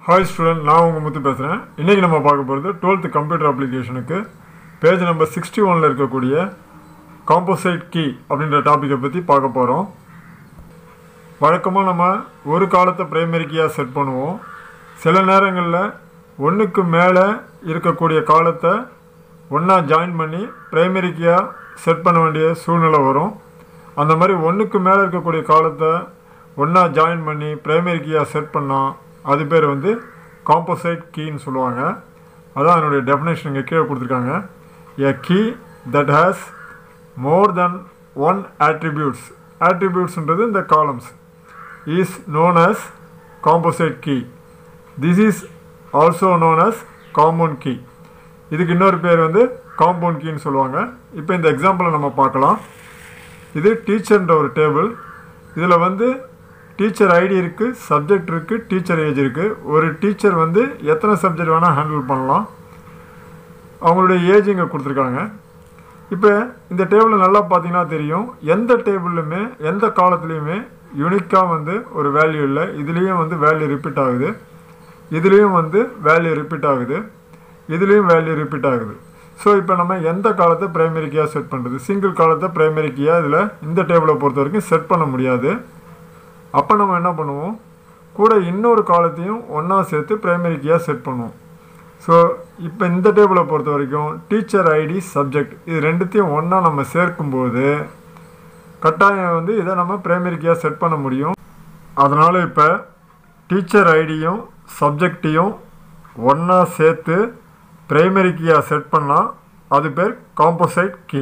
hi student நான் உங்கள் முத்து பேசுகிறேன் இன்றைக்கி நம்ம பார்க்க போகிறது டுவெல்த்து கம்ப்யூட்டர் அப்ளிகேஷனுக்கு பேஜ் நம்பர் சிக்ஸ்டி ஒனில் இருக்கக்கூடிய காம்போசைட் கீ அப்படின்ற டாப்பிக்கை பற்றி பார்க்க போகிறோம் வழக்கமாக நம்ம ஒரு காலத்தை பிரைமரி கீயாக செட் பண்ணுவோம் சில நேரங்களில் ஒன்றுக்கு மேலே இருக்கக்கூடிய காலத்தை ஒன்றா ஜாயின் பண்ணி பிரைமரி கீயாக செட் பண்ண வேண்டிய சூழ்நிலை வரும் அந்த மாதிரி ஒன்றுக்கு மேலே இருக்கக்கூடிய காலத்தை ஒன்றா ஜாயின் பண்ணி பிரைமரி கீயாக செட் பண்ணால் அது பேர் வந்து காம்போசைட் கீன்னு சொல்லுவாங்க அதான் அதனுடைய டெஃபினேஷன் இங்கே கீழே கொடுத்துருக்காங்க a key that has more than one attributes attributesன்றது இந்த columns is known as composite key this is also known as compound key இதுக்கு இன்னொரு பேர் வந்து காம்பவுண்ட் கீன்னு சொல்லுவாங்க இப்போ இந்த எக்ஸாம்பிளை நம்ம பார்க்கலாம் இது டீச்சர்ன்ற ஒரு டேபிள் இதில் வந்து டீச்சர் ஐடி இருக்குது சப்ஜெக்ட் இருக்குது டீச்சர் ஏஜ் இருக்குது ஒரு டீச்சர் வந்து எத்தனை சப்ஜெக்ட் வேணால் ஹேண்டில் பண்ணலாம் அவங்களுடைய ஏஜ் இங்கே கொடுத்துருக்காங்க இப்போ இந்த டேபிளில் நல்லா பார்த்தீங்கன்னா தெரியும் எந்த டேபிள்லையுமே எந்த காலத்துலேயுமே யூனிக்காக வந்து ஒரு வேல்யூ இல்லை இதுலேயும் வந்து வேல்யூ ரிப்பீட் ஆகுது இதுலேயும் வந்து வேல்யூ ரிப்பீட் ஆகுது இதுலேயும் வேல்யூ ரிப்பீட் ஆகுது ஸோ இப்போ நம்ம எந்த காலத்தை பிரைமரி கீயாக செட் பண்ணுறது சிங்கிள் காலத்தை பிரைமரி கீயாக இதில் இந்த டேபிளை பொறுத்த வரைக்கும் செட் பண்ண முடியாது அப்போ நம்ம என்ன பண்ணுவோம் கூட இன்னொரு காலத்தையும் ஒன்றா சேர்த்து பிரைமரி கீயாக செட் பண்ணுவோம் ஸோ இப்போ இந்த டேபிளை பொறுத்த வரைக்கும் டீச்சர் ஐடி சப்ஜெக்ட் இது ரெண்டுத்தையும் ஒன்றா நம்ம சேர்க்கும்போது கட்டாயம் வந்து இதை நம்ம பிரைமரி கீயாக செட் பண்ண முடியும் அதனால் இப்போ டீச்சர் ஐடியும் சப்ஜெக்டையும் ஒன்றா சேர்த்து பிரைமரி கீயாக செட் பண்ணால் அது பேர் காம்போசைட் கீ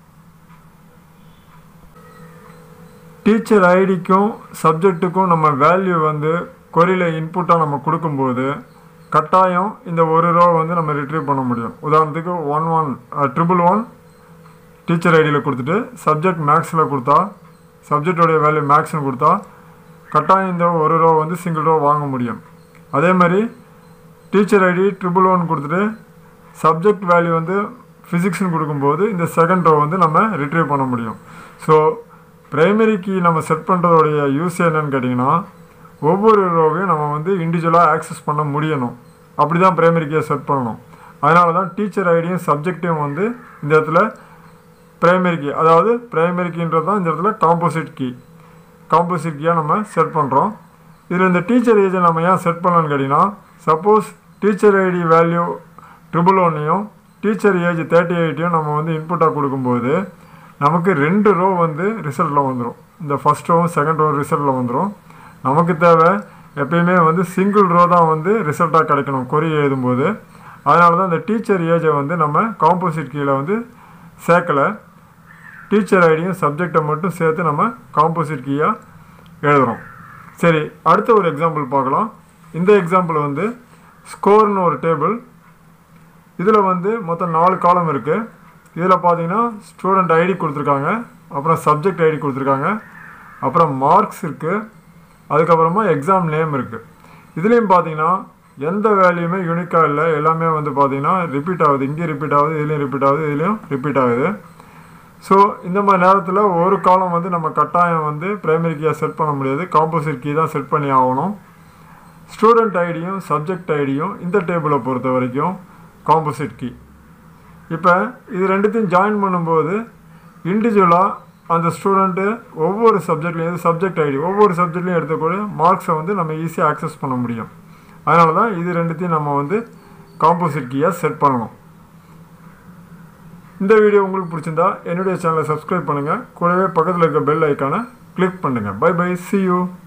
டீச்சர் ஐடிக்கும் சப்ஜெக்ட்டுக்கும் நம்ம வேல்யூ வந்து கொரியில் இன்புட்டாக நம்ம கொடுக்கும்போது கட்டாயம் இந்த ஒரு ரோ வந்து நம்ம ரிட்ரீவ் பண்ண முடியும் உதாரணத்துக்கு one one triple one teacher ஐடியில் கொடுத்துட்டு சப்ஜெக்ட் மேக்ஸில் கொடுத்தா சப்ஜெக்டோடைய வேல்யூ மேக்ஸ்னு கொடுத்தா கட்டாயம் இந்த ஒரு ரோ வந்து சிங்கிள் ரோ வாங்க முடியும் அதே மாதிரி டீச்சர் ஐடி ட்ரிபிள் ஒன் கொடுத்துட்டு சப்ஜெக்ட் வேல்யூ வந்து ஃபிசிக்ஸ்னு கொடுக்கும்போது இந்த செகண்ட் ரோ வந்து நம்ம ரிட்ரீவ் பண்ண முடியும் ஸோ பிரைமரி கீ நம்ம செட் பண்ணுறதோடைய யூஸ் என்னன்னு கேட்டிங்கன்னா ஒவ்வொரு ரோவையும் நம்ம வந்து இண்டிவிஜுவலாக ஆக்சஸ் பண்ண முடியணும் அப்படி தான் பிரைமரி கீயை செட் பண்ணணும் அதனால தான் டீச்சர் ஐடியும் சப்ஜெக்டையும் வந்து இந்த இடத்துல பிரைமரி கீ அதாவது பிரைமரி கீன்றது தான் இந்த இடத்துல காம்போசிட் கீ காம்போசிட் கீயாக நம்ம செட் பண்ணுறோம் இதில் இந்த டீச்சர் ஏஜை நம்ம ஏன் செட் பண்ணலான்னு கேட்டிங்கன்னா suppose teacher ID value triple ஒன்னையும் டீச்சர் ஏஜ் தேர்ட்டி எயிட்டையும் நம்ம வந்து இன்புட்டாக கொடுக்கும்போது நமக்கு ரெண்டு ரோ வந்து ரிசல்ட்டில் வந்துடும் இந்த ஃபஸ்ட் ரோவும் செகண்ட் ரோ ரிசல்ட்டில் வந்துடும் நமக்கு தேவை எப்பயுமே வந்து சிங்கிள் ரோ தான் வந்து ரிசல்ட்டாக கிடைக்கணும் கொரி எழுதும்போது அதனால தான் இந்த டீச்சர் ஏஜை வந்து நம்ம காம்போசிட் கீழே வந்து சேர்க்கலை டீச்சர் ஐடியும் சப்ஜெக்டை மட்டும் சேர்த்து நம்ம காம்போசிட் கீயாக எழுதுகிறோம் சரி அடுத்த ஒரு எக்ஸாம்பிள் பார்க்கலாம் இந்த எக்ஸாம்பிள் வந்து ஸ்கோர்னு ஒரு டேபிள் இதில் வந்து மொத்தம் நாலு காலம் இருக்குது இதில் பார்த்தீங்கன்னா ஸ்டூடெண்ட் ஐடி கொடுத்துருக்காங்க அப்புறம் சப்ஜெக்ட் ஐடி கொடுத்துருக்காங்க அப்புறம் மார்க்ஸ் இருக்குது அதுக்கப்புறமா எக்ஸாம் நேம் இருக்குது இதுலேயும் பார்த்தீங்கன்னா எந்த வேல்யூமே யூனிக்காக இல்லை எல்லாமே வந்து பார்த்தீங்கன்னா ரிப்பீட் ஆகுது இங்கேயும் ரிப்பீட் ஆகுது இதுலேயும் ரிப்பீட் ஆகுது இதுலேயும் ரிப்பீட் ஆகுது ஸோ இந்த மாதிரி நேரத்தில் ஒரு காலம் வந்து நம்ம கட்டாயம் வந்து பிரைமரி கீயாக செட் பண்ண முடியாது காம்போசிட் கீ தான் செட் பண்ணி ஆகணும் ஸ்டூடெண்ட் ஐடியும் சப்ஜெக்ட் ஐடியும் இந்த டேபிளை பொறுத்த வரைக்கும் காம்போசிட் கீ இப்போ இது ரெண்டுத்தையும் ஜாயின் பண்ணும்போது இண்டிவிஜுவலாக அந்த ஸ்டூடெண்ட்டு ஒவ்வொரு சப்ஜெக்ட்லேயும் சப்ஜெக்ட் ஐடி ஒவ்வொரு சப்ஜெக்ட்லையும் எடுத்துக்கூடிய மார்க்ஸை வந்து நம்ம ஈஸியாக ஆக்சஸ் பண்ண முடியும் அதனால தான் இது ரெண்டுத்தையும் நம்ம வந்து காம்போசிட் கீயாக செட் பண்ணணும் இந்த வீடியோ உங்களுக்கு பிடிச்சிருந்தா என்னுடைய சேனலை சப்ஸ்கிரைப் பண்ணுங்கள் கூடவே பக்கத்தில் இருக்க பெல் ஐக்கானை கிளிக் பண்ணுங்கள் பை பை சி யூ